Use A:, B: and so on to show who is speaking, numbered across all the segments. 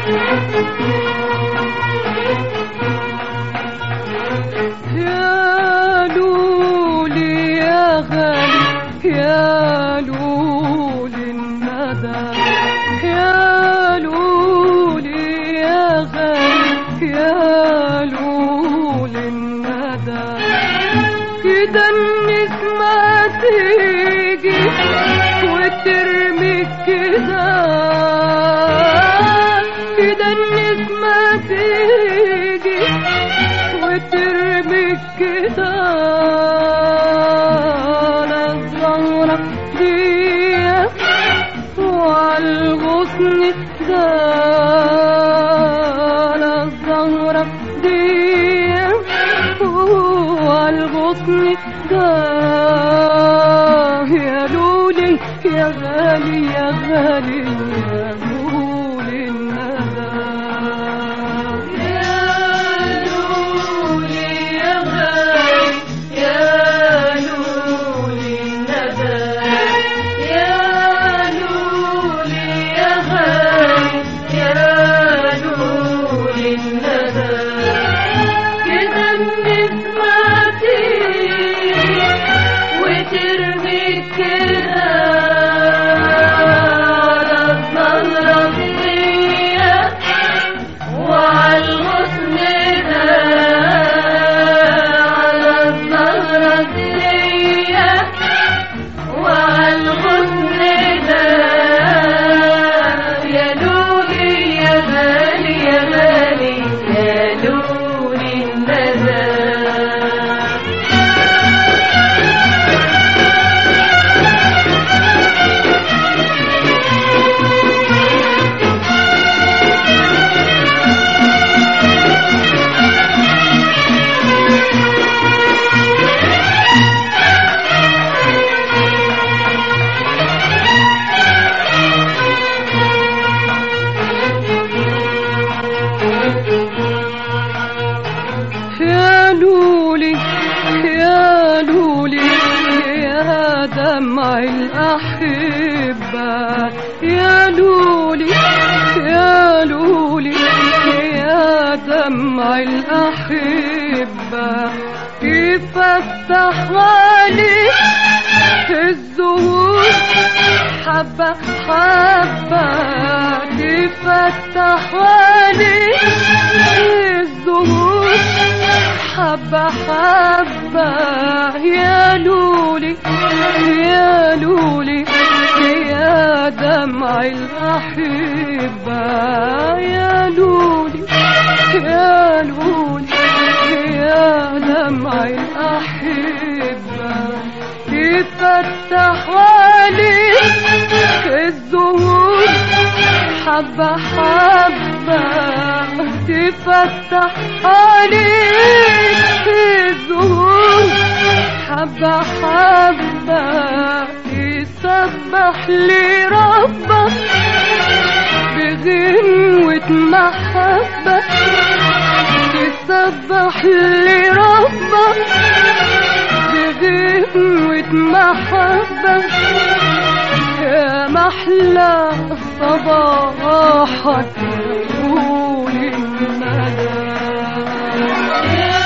A: يا لولي يا غالي يا لولي الندى يا لولي يا غالي يا لولي الندى كده النسمة تيجي وترمي كده كده النسمة تيجي وترمي كده على الزهرة دي وعالغصن ده على الزهرة دي وعالغصن ده يا لولي يا غالي يا غالي يا لولي الندى يا لولي يا غالي يا لولي الندى يا لولي يا غالي يا لولي الندى كده النسمة تيجي وترمي كده على الزهرة دي وعالغصن ده على الزهرة دي وعالغصن ده يا لولي يا غالي يا غالي يا لولي الندى يا لولي يا لولي يا دمع الأحبة يا لولي يا لولي يا دمع الأحبة كيف أفتح عليك الزهور حبة حبة كيف أفتح عليك الزهور حبة حبة يا لولي يا لولي يا دمع الأحبة يا لولي يا لولي يا دمع الأحبة يفتح عليك الزهور حبة حبة تفتح عليك الزهور حبة حبة يسبح لربك بغنوة محبة تسبح لربك بغنوة محبة يا محلى صباحك طول المدى يا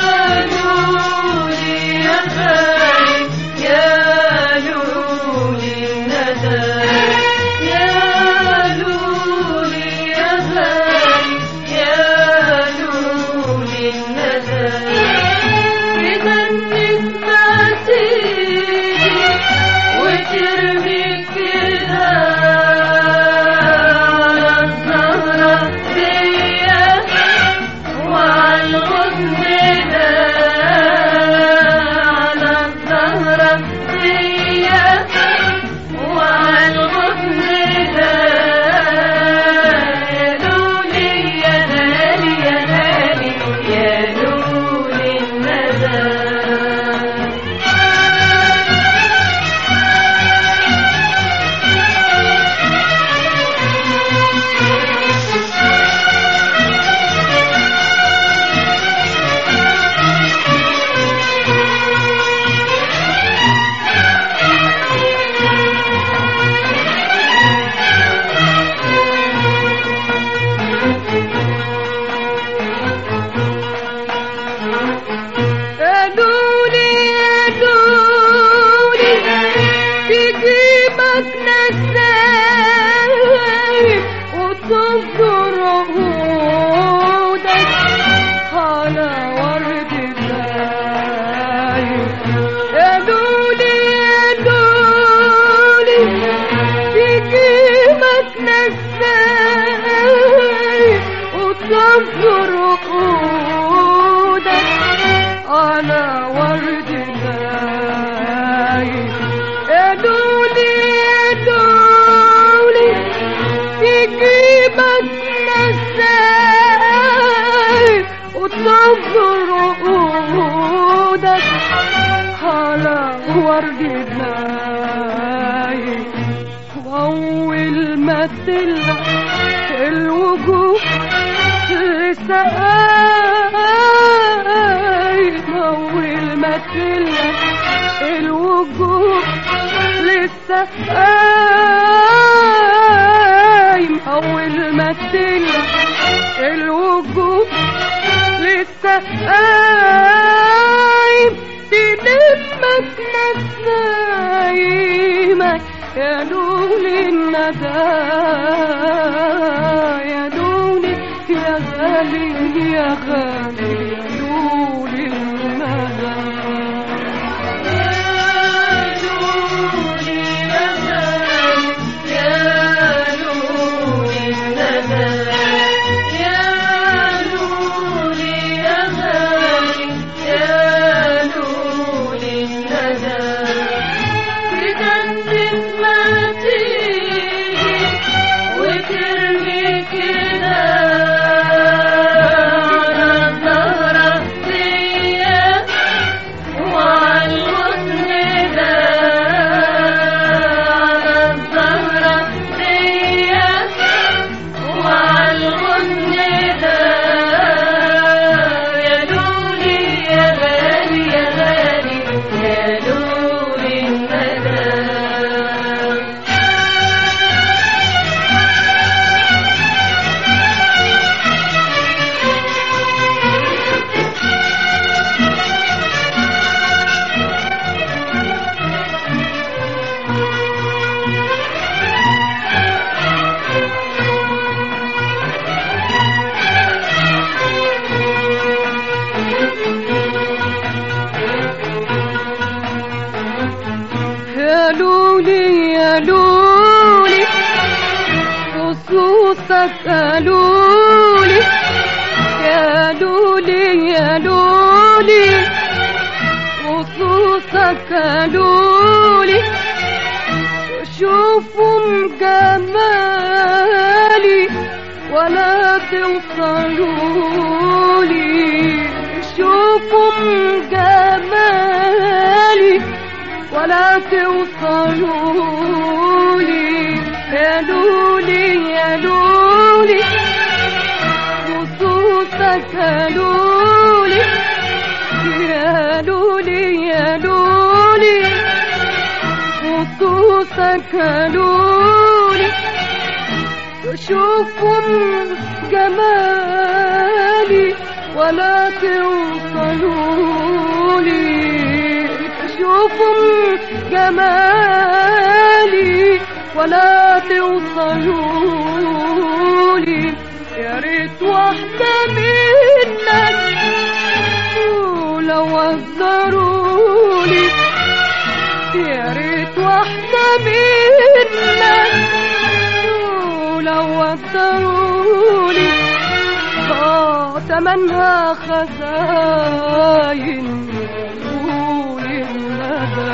A: لولي يا غالي يا لولي الندى يا لولي يا غالي يا لولي الندى إذا النسمة تيجي وترمي كده على الزهرة
B: وتنظر عودك على ورد النايم يا لولي يا لولي تجيبك نساي وتنظر عودك على ورد النايم يا لولي يا لولي تجيبك نساي وتنظر عودك على ورد النايم وأول ما تلقى الوجوه لسه قايم أول ما تلقى الوجوه لسه قايم أول ما تلقى الوجوه لسه قايم تلمك نسايمك يا لولي الندى يا لولي يا غالي يا غالي يا لولي الندى يا لولي يا لولي خصوصك قالولي يا لولي يا لولي خصوصك قالولي شوفوا جمالي ولا توصلولي شوفوا جمالي ولا توصلولي يا لولي يا لولي خصوصك يا لولي يا لولي يا لولي خصوصك يا لولي شوفوا جمالي ولا توصلولي شوفوا جمالي ولا توصلولي يا ريت واحدة منك ولو وزرولي يا ريت واحدة منك ولو وزرولي اه تمنها خزاين طول الندى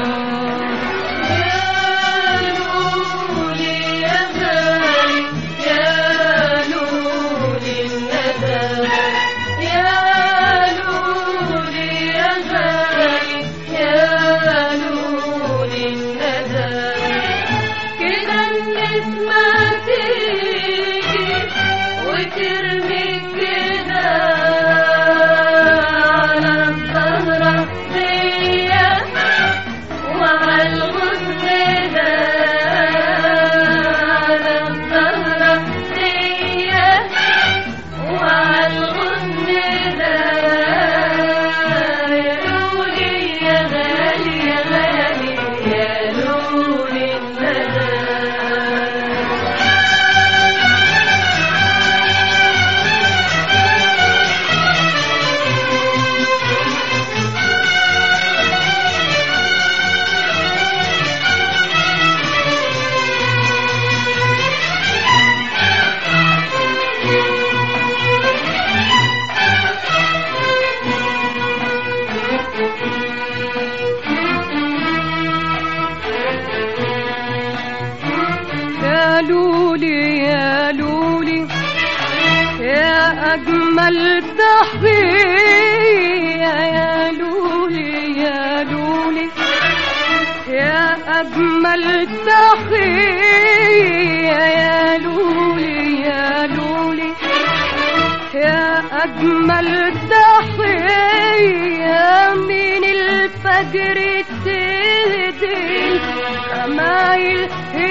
A: وترمي كده على الظهر فيا وعلى الغصن ده على الظهر فيا وعلى الغصن ده يا لولي يا غالي يا غالي يا لولي الندى
B: أجمل تحية يا لولي يا لولي يا أجمل تحية يا لولي يا لولي يا أجمل تحية من الفجر تهدي خمايل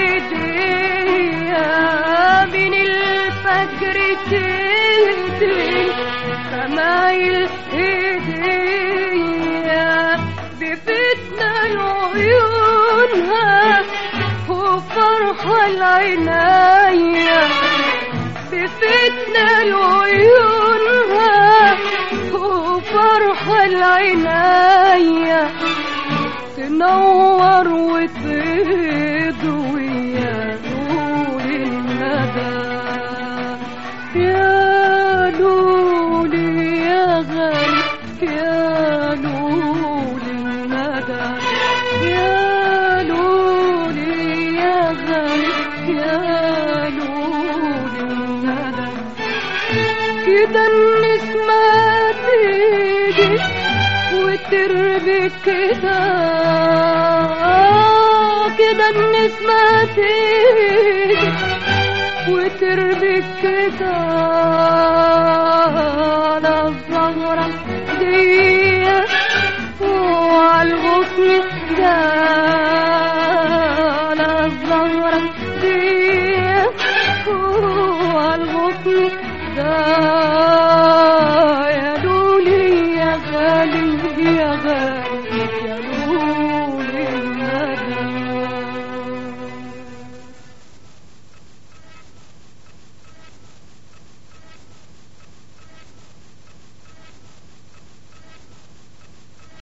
B: هدية من الفجر تهدي خمايل هدية بفتنة لعيونها وفرحة العناية بفتنة لعيونها وفرحة العناية تنور وتضوي يا نور الندى يا لولي يا غالي يا لولي الندى يا لولي يا غالي يا لولي الندى كده النسمة تيجي وتربي كده كده النسمة تيجي وتربي كده على الزهرة دي وعلى الغصن ده على الزهرة دي وعلى الغصن ده